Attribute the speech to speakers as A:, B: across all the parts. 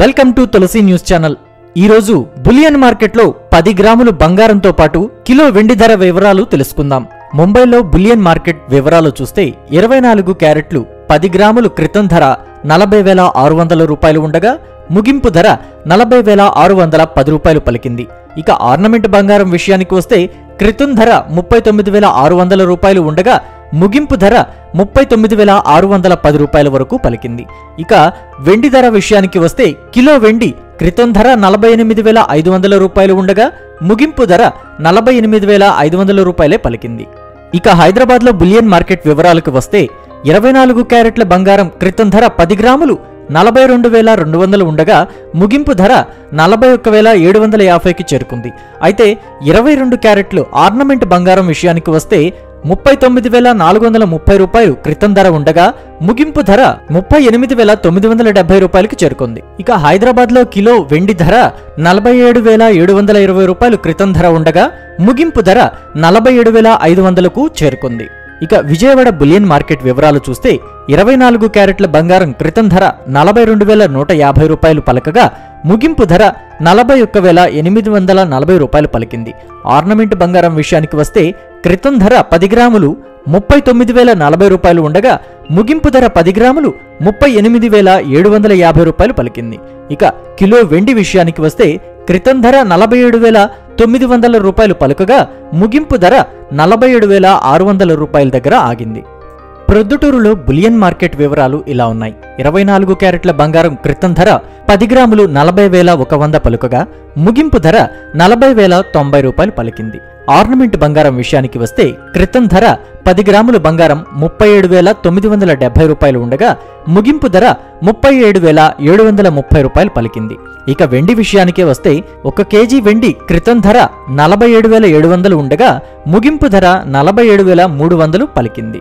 A: Welcome to Tulasi news channel ఈరోజు bullion మార్కెట్లో పది గ్రాములు బంగారంతో పాటు కిలో వెండి ధర వివరాలు తెలుసుకుందాం ముంబైలో బులియన్ మార్కెట్ వివరాలు చూస్తే ఇరవై నాలుగు క్యారెట్లు పది గ్రాములు క్రితం ధర నలభై వేల ఆరు వందల రూపాయలు ఉండగా ముగింపు ధర నలభై వేల ఆరు వందల పది రూపాయలు పలికింది ఇక ఆర్నమెంట్ బంగారం విషయానికి వస్తే క్రితం ధర ముప్పై తొమ్మిది వేల ఆరు వందల రూపాయలు ఉండగా ముగింపు ధర ముప్పై తొమ్మిది వేల ఆరు వందల పది రూపాయల వరకు పలికింది ఇక వెండి ధర విషయానికి వస్తే కిలో వెండి క్రితం ధర నలభై ఎనిమిది వేల ఐదు వందల రూపాయలు ఉండగా ముగింపు ధర నలభై ఎనిమిది వేల ఐదు వందల రూపాయలే పలికింది ఇక హైదరాబాద్లో బులియన్ మార్కెట్ వివరాలకు వస్తే ఇరవై నాలుగు క్యారెట్ల బంగారం క్రితం ధర పది గ్రాములు నలభై రెండు వేల రెండు వందలు ఉండగా ముగింపు ధర నలభై ఒక్క వేల ఏడు వందల యాభైకి చేరుకుంది అయితే ఇరవై రెండు క్యారెట్లు ఆర్నమెంట్ బంగారం విషయానికి వస్తే ముప్పై తొమ్మిది వేల నాలుగు వందల ముప్పై రూపాయలు క్రితం ధర ఉండగా ముగింపు ధర ముప్పై ఎనిమిది వేల తొమ్మిది వందల డెబ్బై రూపాయలకి చేరుకుంది ఇక హైదరాబాద్లో కిలో వెండి ధర నలభై ఏడు వేల ఏడు వందల ఇరవై రూపాయలు క్రితం ధర ఉండగా ముగింపు ధర నలభై ఏడు వేల ఐదు వందలకు చేరుకుంది ఇక విజయవాడ బులియన్ మార్కెట్ వివరాలు చూస్తే ఇరవై నాలుగు క్యారెట్ల బంగారం క్రితం ధర నలభై రెండు వేల నూట యాభై రూపాయలు పలకగా ముగింపు ధర నలభై ఒక్క వేల ఎనిమిది వందల నలభై రూపాయలు పలికింది ఆర్నమెంట్ బంగారం విషయానికి వస్తే క్రితం ధర పది గ్రాములు ముప్పై తొమ్మిది వేల నలభై రూపాయలు ఉండగా ముగింపు ధర పది గ్రాములు ముప్పై ఎనిమిది వేల ఏడు వందల యాభై రూపాయలు పలికింది ఇక కిలో వెండి విషయానికి వస్తే క్రితం ధర నలభై ఏడు వేల తొమ్మిది వందల రూపాయలు పలుకగా ముగింపు ధర నలభై ఏడు వేల ఆరు వందల రూపాయల దగ్గర ఆగింది ప్రొద్దుటూరులో బులియన్ మార్కెట్ వివరాలు ఇలా ఉన్నాయి ఇరవై నాలుగు క్యారెట్ల బంగారం క్రితం ధర పది గ్రాములు నలభై వేల ఒక వంద పలుకగా ముగింపు ధర నలభై వేల తొంభై రూపాయలు పలికింది ఆర్నమెంట్ బంగారం విషయానికి వస్తే క్రితం ధర పది గ్రాములు బంగారం ముప్పై ఏడు వేల తొమ్మిది వందల డెబ్బై రూపాయలు ఉండగా ముగింపు ధర ముప్పై ఏడు వేల ఏడు వందల ముప్పై రూపాయలు పలికింది ఇక వెండి విషయానికే వస్తే ఒక కేజీ వెండి క్రితం ధర నలభై ఏడు వేల ఏడు వందలు ఉండగా ముగింపు ధర నలభై ఏడు వేల మూడు వందలు పలికింది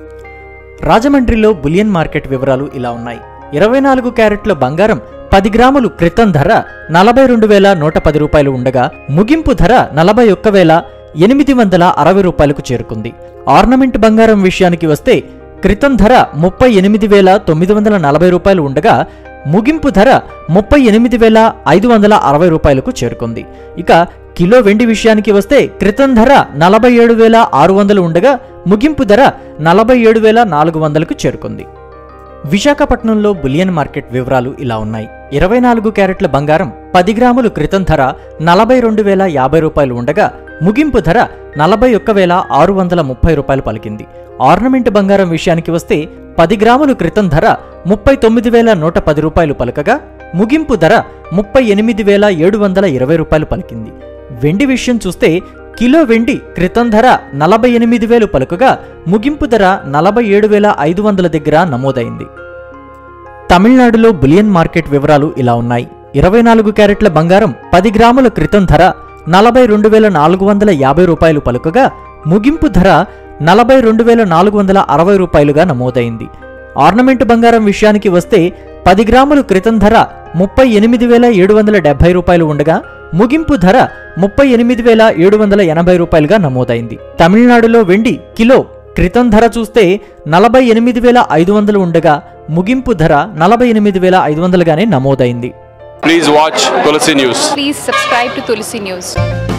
A: రాజమండ్రిలో బులియన్ మార్కెట్ వివరాలు ఇలా ఉన్నాయి ఇరవై నాలుగు క్యారెట్ల బంగారం పది గ్రాములు క్రితం ధర నలభై రెండు వేల నూట పది రూపాయలు ఉండగా ముగింపు ధర నలభై ఒక్క వేల ఎనిమిది వందల అరవై రూపాయలకు చేరుకుంది ఆర్నమెంట్ బంగారం విషయానికి వస్తే క్రితం ధర ముప్పై ఎనిమిది వేల తొమ్మిది వందల నలభై రూపాయలు ఉండగా ముగింపు ధర ముప్పై ఎనిమిది వేల ఐదు వందల అరవై రూపాయలకు చేరుకుంది ఇక కిలో వెండి విషయానికి వస్తే క్రితం ధర నలభై ఏడు వేల ఆరు వందలు ఉండగా ముగింపు ధర నలభై ఏడు వేల నాలుగు వందలకు చేరుకుంది విశాఖపట్నంలో బులియన్ మార్కెట్ వివరాలు ఇలా ఉన్నాయి ఇరవై నాలుగు క్యారెట్ల బంగారం పది గ్రాములు క్రితం ధర నలభై రెండు వేల యాభై రూపాయలు ఉండగా ముగింపు ధర నలభై ఒక్క వేల ఆరు వందల ముప్పై రూపాయలు పలికింది ఆర్నమెంట్ బంగారం విషయానికి వస్తే పది గ్రాములు క్రితం ధర ముప్పై తొమ్మిది వేల నూట పది రూపాయలు పలకగా ముగింపు ధర ముప్పై ఎనిమిది వేల ఏడు వందల ఇరవై రూపాయలు పలికింది వెండి విషయం చూస్తే కిలో వెండి క్రితం ధర నలభై ఎనిమిది వేలు పలుకగా ముగింపు ధర నలభై ఏడు వేల ఐదు వందల దగ్గర నమోదైంది తమిళనాడులో బులియన్ మార్కెట్ వివరాలు ఇలా ఉన్నాయి ఇరవై నాలుగు క్యారెట్ల బంగారం పది గ్రాముల క్రితం ధర నలభై రెండు వేల నాలుగు వందల యాభై రూపాయలు పలుకగా ముగింపు ధర నలభై రెండు వేల నాలుగు వందల అరవై రూపాయలుగా నమోదైంది ఆర్నమెంట్ బంగారం విషయానికి వస్తే పది గ్రాములు క్రితం ధర ముప్పై ఎనిమిది వేల ఏడు వందల డెబ్బై రూపాయలు ఉండగా ముగింపు ధర ముప్పై ఎనిమిది వేల ఏడు వందల ఎనభై రూపాయలుగా నమోదైంది తమిళనాడులో వెండి కిలో క్రితం ధర చూస్తే నలభై ఎనిమిది వేల ఐదు వందలు ఉండగా ముగింపు ధర నలభై ఎనిమిది వేల ఐదు వందలుగానే నమోదైంది
B: Please watch Tulsi News.
C: Please subscribe to Tulsi News.